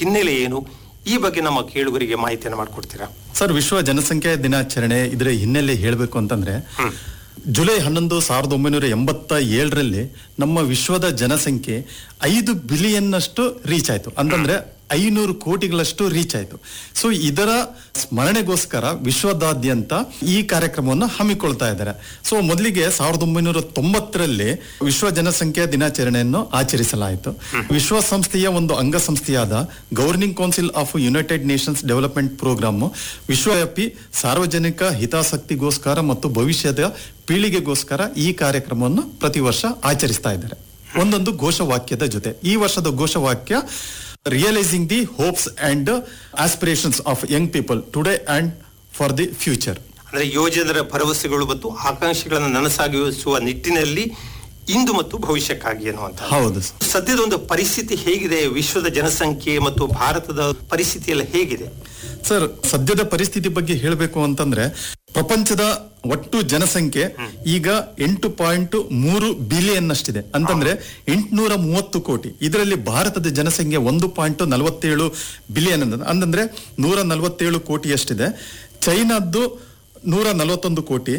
ಹಿನ್ನೆಲೆ ಏನು ಈ ಬಗ್ಗೆ ನಮ್ಮ ಕೇಳುಗರಿಗೆ ಮಾಹಿತಿಯನ್ನು ಮಾಡಿಕೊಡ್ತೀರಾ ಸರ್ ವಿಶ್ವ ಜನಸಂಖ್ಯಾ ದಿನಾಚರಣೆ ಇದರ ಹಿನ್ನೆಲೆ ಹೇಳಬೇಕು ಅಂತಂದ್ರೆ ಜುಲೈ ಹನ್ನೊಂದು ಸಾವಿರದ ಒಂಬೈನೂರ ಎಂಬತ್ತ ಏಳರಲ್ಲಿ ನಮ್ಮ ವಿಶ್ವದ ಜನಸಂಖ್ಯೆ ಐದು ಬಿಲಿಯನ್ ಅಷ್ಟು ರೀಚ್ ಆಯ್ತು ಅಂತಂದ್ರೆ ಐನೂರು ಕೋಟಿಗಳಷ್ಟು ರೀಚ್ ಆಯ್ತು ಸೊ ಇದರ ಸ್ಮರಣೆಗೋಸ್ಕರ ವಿಶ್ವದಾದ್ಯಂತ ಈ ಕಾರ್ಯಕ್ರಮವನ್ನು ಹಮ್ಮಿಕೊಳ್ತಾ ಇದ್ದಾರೆ ಸೊ ಮೊದಲಿಗೆ ಸಾವಿರದ ಒಂಬೈನೂರ ತೊಂಬತ್ತರಲ್ಲಿ ವಿಶ್ವ ಜನಸಂಖ್ಯಾ ದಿನಾಚರಣೆಯನ್ನು ಆಚರಿಸಲಾಯಿತು ವಿಶ್ವಸಂಸ್ಥೆಯ ಒಂದು ಅಂಗಸಂಸ್ಥೆಯಾದ governing council of United Nations development programme ವಿಶ್ವವ್ಯಾಪಿ ಸಾರ್ವಜನಿಕ ಹಿತಾಸಕ್ತಿಗೋಸ್ಕರ ಮತ್ತು ಭವಿಷ್ಯದ ಪೀಳಿಗೆಗೋಸ್ಕರ ಈ ಕಾರ್ಯಕ್ರಮವನ್ನು ಪ್ರತಿ ವರ್ಷ ಆಚರಿಸ್ತಾ ಇದ್ದಾರೆ ಒಂದೊಂದು ಘೋಷವಾಕ್ಯದ ಜೊತೆ ಈ ವರ್ಷದ ಘೋಷವಾಕ್ಯ realising the hopes and aspirations of young people today and for the future ಅಂದ್ರೆ ಯೋಜನರ ಭರವಸೆಗಳು ಮತ್ತು ಆಕಾಂಕ್ಷೆಗಳನ್ನು ನನಸಾಗಿಸುವ ನಿಟ್ಟಿನಲ್ಲಿ ಇಂದು ಮತ್ತು ಭವಿಷ್ಯಕ್ಕಾಗಿ ಅನ್ನುವಂತ ಹೌದು ಸರ್. ಸದ್ಯದ ಒಂದು ಪರಿಸ್ಥಿತಿ ಹೇಗಿದೆ ವಿಶ್ವದ ಜನಸಂಖ್ಯೆ ಮತ್ತು ಭಾರತದ ಪರಿಸ್ಥಿತಿ ಎಲ್ಲ ಹೇಗಿದೆ ಸರ್ ಸದ್ಯದ ಪರಿಸ್ಥಿತಿ ಬಗ್ಗೆ ಹೇಳಬೇಕು ಅಂತಂದ್ರೆ ಪ್ರಪಂಚದ ಒಟ್ಟು ಜನಸಂಖ್ಯೆ ಈಗ ಎಂಟು ಪಾಯಿಂಟ್ ಮೂರು ಬಿಲಿಯನ್ ಅಷ್ಟಿದೆ ಅಂತಂದ್ರೆ ಎಂಟುನೂರ ಮೂವತ್ತು ಕೋಟಿ ಇದರಲ್ಲಿ ಭಾರತದ ಜನಸಂಖ್ಯೆ ಒಂದು ಪಾಯಿಂಟ್ ನಲವತ್ತೇಳು ಬಿಲಿಯನ್ ಅಂತ ಅಂತಂದ್ರೆ ನೂರ ನಲವತ್ತೇಳು ಕೋಟಿಯಷ್ಟಿದೆ ಚೈನಾದ್ದು ನೂರ ನಲವತ್ತೊಂದು ಕೋಟಿ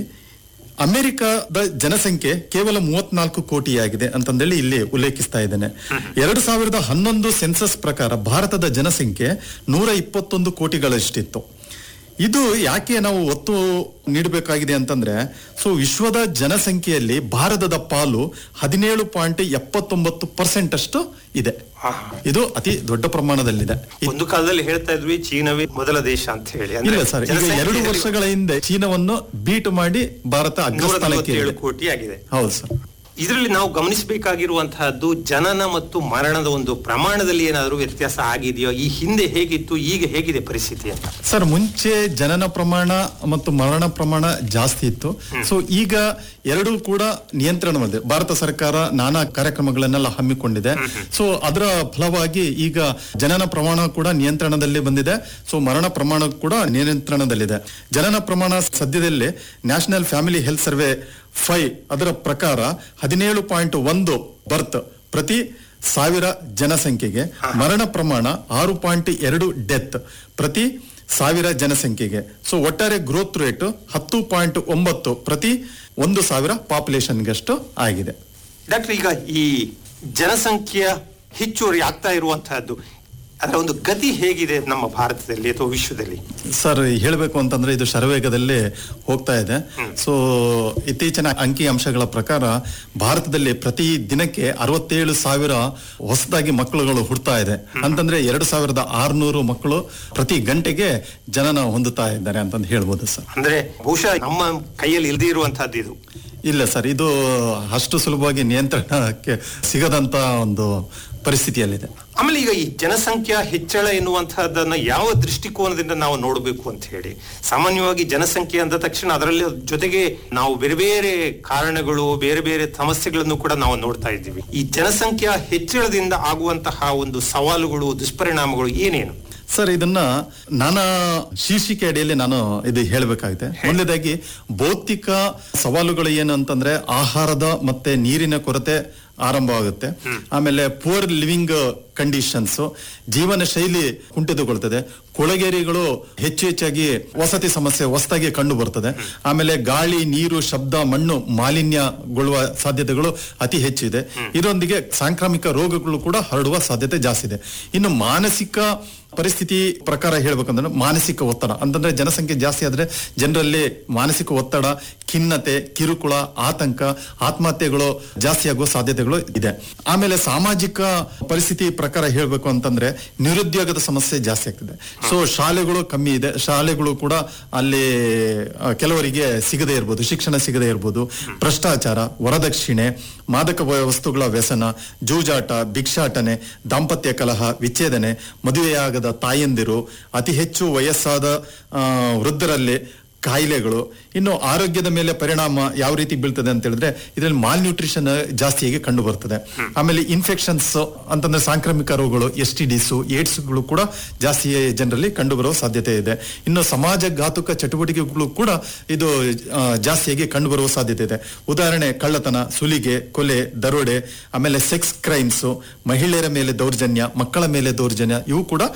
ಅಮೆರಿಕದ ಜನಸಂಖ್ಯೆ ಕೇವಲ ಮೂವತ್ನಾಲ್ಕು ಕೋಟಿಯಾಗಿದೆ ಅಂತಂದೇಳಿ ಇಲ್ಲಿ ಉಲ್ಲೇಖಿಸ್ತಾ ಇದ್ದೇನೆ ಎರಡು ಸಾವಿರದ ಹನ್ನೊಂದು ಸೆನ್ಸಸ್ ಪ್ರಕಾರ ಭಾರತದ ಜನಸಂಖ್ಯೆ ನೂರ ಇಪ್ಪತ್ತೊಂದು ಕೋಟಿಗಳಷ್ಟಿತ್ತು ಇದು ಯಾಕೆ ನಾವು ಒತ್ತು ನೀಡಬೇಕಾಗಿದೆ ಅಂತಂದ್ರೆ ಸೊ ವಿಶ್ವದ ಜನಸಂಖ್ಯೆಯಲ್ಲಿ ಭಾರತದ ಪಾಲು ಹದಿನೇಳು ಪಾಯಿಂಟ್ ಎಪ್ಪತ್ತೊಂಬತ್ತು ಪರ್ಸೆಂಟ್ ಅಷ್ಟು ಇದೆ ಇದು ಅತಿ ದೊಡ್ಡ ಪ್ರಮಾಣದಲ್ಲಿದೆ ಒಂದು ಕಾಲದಲ್ಲಿ ಹೇಳ್ತಾ ಇದ್ವಿ ಚೀನವೇ ಮೊದಲ ದೇಶ ಅಂತ ಹೇಳಿ ಅಂದ್ರೆ ಇಲ್ಲ ಸರ್ ಈಗ ಎರಡು ಜನಸಂಖ್ಯೆಯಲ್ಲಿ ವರ್ಷಗಳ ಹಿಂದೆ ಚೀನಾವನ್ನು ಬೀಟ್ ಮಾಡಿ ಭಾರತ ನೂರ ಅಗ್ರಸ್ಥಾನಕ್ಕೆ ನಲವತ್ತೇಳು ಏರಿದೆ. ಕೋಟಿ ಆಗಿದೆ ಹೌದು ಸರ್ ಇದರಲ್ಲಿ ನಾವು ಗಮನಿಸಬೇಕಾಗಿರುವಂತಹದ್ದು ಜನನ ಮತ್ತು ಮರಣದ ಒಂದು ಪ್ರಮಾಣದಲ್ಲಿ ಏನಾದರೂ ವ್ಯತ್ಯಾಸ ಆಗಿದೆಯೋ ಈ ಹಿಂದೆ ಹೇಗಿತ್ತು ಈಗ ಹೇಗಿದೆ ಪರಿಸ್ಥಿತಿ ಅಂತ ಸರ್ ಮುಂಚೆ ಜನನ ಪ್ರಮಾಣ ಮತ್ತು ಮರಣ ಪ್ರಮಾಣ ಜಾಸ್ತಿ ಇತ್ತು ಸೊ ಈಗ ಎರಡೂ ಕೂಡ ನಿಯಂತ್ರಣವಿದೆ ಭಾರತ ಸರ್ಕಾರ ನಾನಾ ಕಾರ್ಯಕ್ರಮಗಳನ್ನೆಲ್ಲ ಹಮ್ಮಿಕೊಂಡಿದೆ ಸೊ ಅದರ ಫಲವಾಗಿ ಈಗ ಜನನ ಪ್ರಮಾಣ ಕೂಡ ನಿಯಂತ್ರಣದಲ್ಲಿ ಬಂದಿದೆ ಸೊ ಮರಣ ಪ್ರಮಾಣ ಕೂಡ ನಿಯಂತ್ರಣದಲ್ಲಿದೆ ಜನನ ಪ್ರಮಾಣ ಸದ್ಯದಲ್ಲಿ national family health survey five ಅದರ ಪ್ರಕಾರ ಹದಿನೇಳು ಪಾಯಿಂಟ್ ಒಂದು ಬರ್ತ್ ಪ್ರತಿ ಸಾವಿರ ಜನಸಂಖ್ಯೆಗೆ ಮರಣ ಪ್ರಮಾಣ ಆರು ಪಾಯಿಂಟ್ ಎರಡು ಡೆತ್ ಪ್ರತಿ ಸಾವಿರ ಜನಸಂಖ್ಯೆಗೆ ಸೊ ಒಟ್ಟಾರೆ ಗ್ರೋತ್ ರೇಟ್ ಹತ್ತು ಪಾಯಿಂಟ್ ಒಂಬತ್ತು ಪ್ರತಿ ಒಂದು ಸಾವಿರ ಪಾಪ್ಯುಲೇಷನ್ಗಷ್ಟು ಆಗಿದೆ ಡಾಕ್ಟರ್ ಈಗ ಈ ಜನಸಂಖ್ಯೆಯ ಹೆಚ್ಚುವರಿ ಆಗ್ತಾ ಇರುವಂತಹದ್ದು ಅದರ ಒಂದು ಗತಿ ಹೇಗಿದೆ ನಮ್ಮ ಭಾರತದಲ್ಲಿ ಅಥವಾ ವಿಶ್ವದಲ್ಲಿ ಸರ್ ಹೇಳಬೇಕು ಅಂತಂದ್ರೆ ಇದು ಶರವೇಗದಲ್ಲಿ ಹೋಗ್ತಾ ಇದೆ ಸೊ ಇತ್ತೀಚಿನ ಅಂಕಿ ಅಂಶಗಳ ಪ್ರಕಾರ ಭಾರತದಲ್ಲಿ ಪ್ರತಿ ದಿನಕ್ಕೆ ಅರವತ್ತೇಳು ಸಾವಿರ ಹೊಸದಾಗಿ ಮಕ್ಕಳುಗಳು ಹುಡ್ತಾ ಇದೆ ಅಂತಂದ್ರೆ ಎರಡು ಸಾವಿರದ ಆರ್ನೂರು ಮಕ್ಕಳು ಪ್ರತಿ ಗಂಟೆಗೆ ಜನನ ಹೊಂದುತ್ತಾ ಇದ್ದಾರೆ ಅಂತಂದು ಹೇಳ್ಬೋದು ಸರ್ ಅಂದ್ರೆ ಬಹುಶಃ ನಮ್ಮ ಕೈಯಲ್ಲಿ ಇಲ್ಲದೆ ಇರುವಂತಹದ್ದು ಇದು ಇಲ್ಲ ಸರ್ ಇದು ಅಷ್ಟು ಸುಲಭವಾಗಿ ನಿಯಂತ್ರಣಕ್ಕೆ ಸಿಗದಂತ ಒಂದು ಪರಿಸ್ಥಿತಿಯಲ್ಲಿದೆ ಆಮೇಲೆ ಈಗ ಈ ಜನಸಂಖ್ಯಾ ಹೆಚ್ಚಳ ಎನ್ನುವಂತಹದ್ದನ್ನ ಯಾವ ದೃಷ್ಟಿಕೋನದಿಂದ ನಾವು ನೋಡಬೇಕು ಅಂತ ಹೇಳಿ ಸಾಮಾನ್ಯವಾಗಿ ಜನಸಂಖ್ಯೆ ಅಂದ ತಕ್ಷಣ ಅದರಲ್ಲಿ ಜೊತೆಗೆ ನಾವು ಬೇರೆ ಬೇರೆ ಕಾರಣಗಳು ಬೇರೆ ಬೇರೆ ಸಮಸ್ಯೆಗಳನ್ನು ಕೂಡ ನಾವು ನೋಡ್ತಾ ಇದ್ದೀವಿ ಈ ಜನಸಂಖ್ಯಾ ಹೆಚ್ಚಳದಿಂದ ಆಗುವಂತಹ ಒಂದು ಸವಾಲುಗಳು ದುಷ್ಪರಿಣಾಮಗಳು ಏನೇನು ಸರ್ ಇದನ್ನ ನಾನಾ ಶೀರ್ಷಿಕೆ ಅಡಿಯಲ್ಲಿ ನಾನು ಇದು ಹೇಳಬೇಕಾಗಿದೆ ಮೊದಲನೇದಾಗಿ ಭೌತಿಕ ಸವಾಲುಗಳು ಏನು ಅಂತಂದ್ರೆ ಆಹಾರದ ಮತ್ತೆ ನೀರಿನ ಕೊರತೆ ಆರಂಭವಾಗುತ್ತೆ ಆಮೇಲೆ ಪುವರ್ ಲಿವಿಂಗ್ ಕಂಡೀಷನ್ಸ್ ಜೀವನ ಶೈಲಿ ಕುಂಠಿತಗೊಳ್ತದೆ ಕೊಳಗೇರಿಗಳು ಹೆಚ್ಚು ಹೆಚ್ಚಾಗಿ ವಸತಿ ಸಮಸ್ಯೆ ಹೊಸದಾಗಿ ಕಂಡು ಬರ್ತದೆ ಆಮೇಲೆ ಗಾಳಿ ನೀರು ಶಬ್ದ ಮಣ್ಣು ಮಾಲಿನ್ಯಗೊಳ್ಳುವ ಸಾಧ್ಯತೆಗಳು ಅತಿ ಹೆಚ್ಚಿದೆ ಇದರೊಂದಿಗೆ ಸಾಂಕ್ರಾಮಿಕ ರೋಗಗಳು ಕೂಡ ಹರಡುವ ಸಾಧ್ಯತೆ ಜಾಸ್ತಿ ಇದೆ ಇನ್ನು ಮಾನಸಿಕ ಪರಿಸ್ಥಿತಿ ಪ್ರಕಾರ ಹೇಳ್ಬೇಕಂದ್ರೆ ಮಾನಸಿಕ ಒತ್ತಡ ಅಂತಂದ್ರೆ ಜನಸಂಖ್ಯೆ ಜಾಸ್ತಿ ಆದ್ರೆ ಜನರಲ್ಲಿ ಮಾನಸಿಕ ಒತ್ತಡ ಖಿನ್ನತೆ ಕಿರುಕುಳ ಆತಂಕ ಆತ್ಮಹತ್ಯೆಗಳು ಜಾಸ್ತಿ ಆಗುವ ಸಾಧ್ಯತೆಗಳು ಇದೆ ಆಮೇಲೆ ಸಾಮಾಜಿಕ ಪರಿಸ್ಥಿತಿ ಪ್ರಕಾರ ಹೇಳ್ಬೇಕು ಅಂತಂದ್ರೆ ನಿರುದ್ಯೋಗದ ಸಮಸ್ಯೆ ಜಾಸ್ತಿ ಆಗ್ತದೆ ಸೊ ಶಾಲೆಗಳು ಕಮ್ಮಿ ಇದೆ ಶಾಲೆಗಳು ಕೂಡ ಅಲ್ಲಿ ಆ, ಕೆಲವರಿಗೆ ಸಿಗದೇ ಇರ್ಬೋದು ಶಿಕ್ಷಣ ಸಿಗದೇ ಇರ್ಬೋದು ಭ್ರಷ್ಟಾಚಾರ ವರದಕ್ಷಿಣೆ ಮಾದಕ ವ- ವಸ್ತುಗಳ ವ್ಯಸನ ಜೂಜಾಟ ಭಿಕ್ಷಾಟನೆ ದಾಂಪತ್ಯ ಕಲಹ ವಿಚ್ಛೇದನೆ ಮದುವೆಯಾಗದ ತಾಯಂದಿರು ಅತಿ ಹೆಚ್ಚು ವಯಸ್ಸಾದ ಆ, ವೃದ್ಧರಲ್ಲಿ ಕಾಯಿಲೆಗಳು ಇನ್ನು ಆರೋಗ್ಯದ ಮೇಲೆ ಪರಿಣಾಮ ಯಾವ ರೀತಿ ಬೀಳ್ತದೆ ಅಂತ ಹೇಳಿದ್ರೆ ಇದರಲ್ಲಿ ಮಾಲ್ ನ್ಯೂಟ್ರಿಷನ್ ಜಾಸ್ತಿಯಾಗಿ ಕಂಡು ಬರ್ತದೆ ಆಮೇಲೆ ಇನ್ಫೆಕ್ಷನ್ಸ್ ಅಂತಂದ್ರೆ ಸಾಂಕ್ರಾಮಿಕ ರೋಗಗಳು ಎಸ್ ಟಿ ಡಿಸ್ ಏಡ್ಸ್ಗಳು ಕೂಡ ಜಾಸ್ತಿ ಜನರಲ್ಲಿ ಕಂಡು ಬರುವ ಸಾಧ್ಯತೆ ಇದೆ ಇನ್ನು ಸಮಾಜ ಘಾತುಕ ಚಟುವಟಿಕೆಗಳು ಕೂಡ ಇದು ಆ, ಜಾಸ್ತಿಯಾಗಿ ಕಂಡು ಬರುವ ಸಾಧ್ಯತೆ ಇದೆ ಉದಾಹರಣೆ ಕಳ್ಳತನ ಸುಲಿಗೆ ಕೊಲೆ ದರೋಡೆ ಆಮೇಲೆ ಸೆಕ್ಸ್ ಕ್ರೈಮ್ಸ್ ಮಹಿಳೆಯರ ಮೇಲೆ ದೌರ್ಜನ್ಯ ಮಕ್ಕಳ ಮೇಲೆ ದೌರ್ಜನ್ಯ ಇವು ಕೂಡ